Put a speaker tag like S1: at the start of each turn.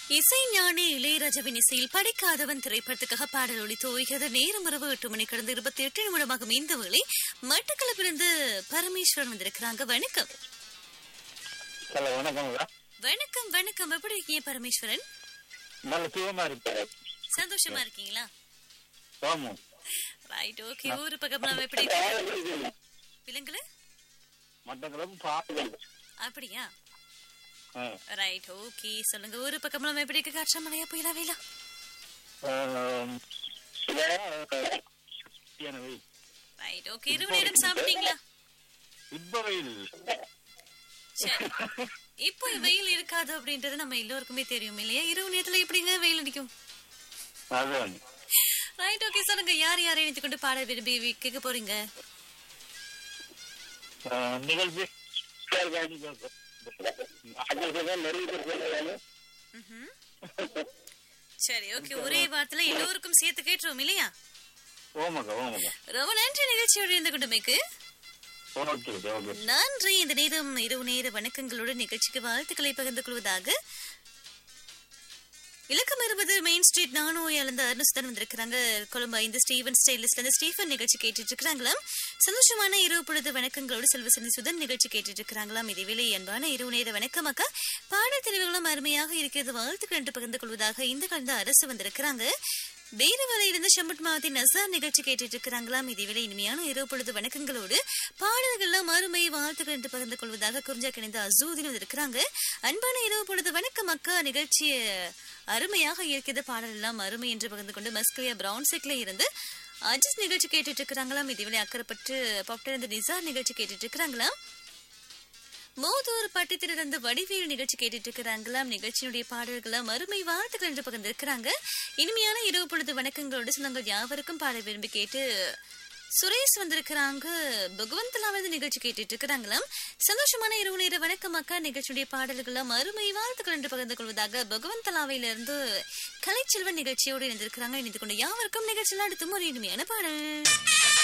S1: இசை ஞானி இளையராஜாவின் இசையில் படிக்காதவன் திரைப்படத்துக்காக பாடல் ஒளித்து ஓய்கிறது நேரம் இரவு எட்டு மணி கடந்து இருபத்தி எட்டு நிமிடமாகும் இந்த வேளை மட்டக்களப்பிலிருந்து பரமேஸ்வரன் வந்திருக்கிறாங்க வணக்கம்
S2: ஹலோ வணக்கம்ங்க
S1: வணக்கம் வணக்கம் எப்படி இருக்கீங்க பரமேஸ்வரன்
S2: நல்ல சுகமா இருப்பாரு
S1: சந்தோஷமா இருக்கீங்களா
S2: ஆமா
S1: ரைட் ஓகே ஊரு பக்கம் எப்படி இருக்கு? விலங்குல
S2: மட்டக்களப்பு பாட்டு
S1: அப்படியா ரைட் ஓகே சொல்லுங்க ஊரு பக்கம் எப்படி இருக்கு காற்றா மழையா புயலா வெயிலா
S2: எனவே
S1: ரைட் ஓகே இரவு நேரம் சாப்பிட்டீங்களா
S2: இப்ப வெயில்
S1: சரி இப்போ வெயில் இருக்காது அப்படின்றது நம்ம எல்லோருக்குமே தெரியும் இல்லையா இரவு நேரத்துல எப்படிங்க வெயில் அடிக்கும்
S2: அதான்
S1: ரைட் ஓகே சொல்லுங்க யார் யாரை இணைத்து கொண்டு பாட விரும்பி வி- கேட்க போறீங்க
S2: ஆஹ், நிகழ்ச்சி பேர்காணி கேட்கும். ஆட்கள் நிறைய பேர் சொல்லுவாங்க.
S1: ம்ஹும். சரி ஓகே ஒரே வார்த்தையில எல்லோருக்கும் சேர்த்து கேட்டுருவோம் இல்லையா
S2: ஓமக்கா ஓமக்கா
S1: ரொம்ப நன்றி நிகழ்ச்சியோடு இருந்து கொண்டமைக்கு
S2: ஓகே ஓகே
S1: நன்றி இந்த நேரம் இரவு நேர வணக்கங்களோடு நிகழ்ச்சிக்கு வாழ்த்துக்களை பகிர்ந்து கொள்வதாக இலக்கம் இருபது மெயின் ஸ்ட்ரீட் நானோயால் இருந்து அருணுசுதன் வந்திருக்கிறாங்க கொழும்பு ஐந்து ஸ்டீவன் ஸ்டைலிஸ்ட்ல இருந்து ஸ்டீஃபன் நிகழ்ச்சி கேட்டுட்டு இருக்கிறாங்களாம் சந்தோஷமான இரவு பொழுது வணக்கங்களோடு செல்வசனி சுதன் நிகழ்ச்சி கேட்டுட்டு இருக்கிறாங்களாம் இதேவேளை அன்பான இரவு நேர வணக்கம் அக்கா பாடல் தெரிவுகளும் அருமையாக இருக்கிறது வாழ்த்துக்கள் என்று பகிர்ந்து கொள்வதாக இந்த கலந்த அரசு வந்திருக்கிறாங்க வேறுவலையிலிருந்து செம்பட் மாவட்டத்தின் நசார் நிகழ்ச்சி கேட்டுட்டு இருக்கிறாங்களாம் இதேவேளை இனிமையான இரவு பொழுது வணக்கங்களோடு பாடல்கள்லாம் அருமை வாழ்த்துக்கள் என்று பகிர்ந்து கொள்வதாக குறிஞ்சா கிணைந்த அசூதின் இருக்கிறாங்க அன்பான இரவு பொழுது வணக்கம் அக்கா நிகழ்ச்சி அருமையாக இருக்கிறது பாடல் எல்லாம் அருமை என்று பகிர்ந்து கொண்டு மஸ்கலியா பிரவுன் செக்ல இருந்து அஜித் நிகழ்ச்சி கேட்டுட்டு இருக்கிறாங்களாம் இதுவேளை அக்கறைப்பட்டு பாப்டர் நிசார் நிகழ்ச்சி கேட்டுட்டு இருக்கிறாங்களாம் மோதூர் பட்டத்திலிருந்து வடிவேல் நிகழ்ச்சி கேட்டுட்டு இருக்கிறாங்களாம் நிகழ்ச்சியினுடைய பாடல்களாம் அருமை வாழ்த்துக்கள் என்று பகிர்ந்திருக்கிறாங்க இனிமையான இரவு பொழுது வணக்கங்களோடு சொந்தங்கள் யாவருக்கும் பாட விரும்பி கேட்டு சுரேஷ் வந்திருக்கிறாங்க பகவந்தலாவது நிகழ்ச்சி கேட்டுட்டு இருக்கிறாங்களாம் சந்தோஷமான இரவு நேர வணக்கம் அக்கா நிகழ்ச்சியுடைய பாடல்களாம் அருமை வாழ்த்துக்கள் என்று பகிர்ந்து கொள்வதாக பகவந்தலாவிலிருந்து கலைச்செல்வன் நிகழ்ச்சியோடு இணைந்திருக்கிறாங்க இணைந்து கொண்டு யாவருக்கும் நிகழ்ச்சியில் அடுத்தும் ஒரு இனிமையான பாடல்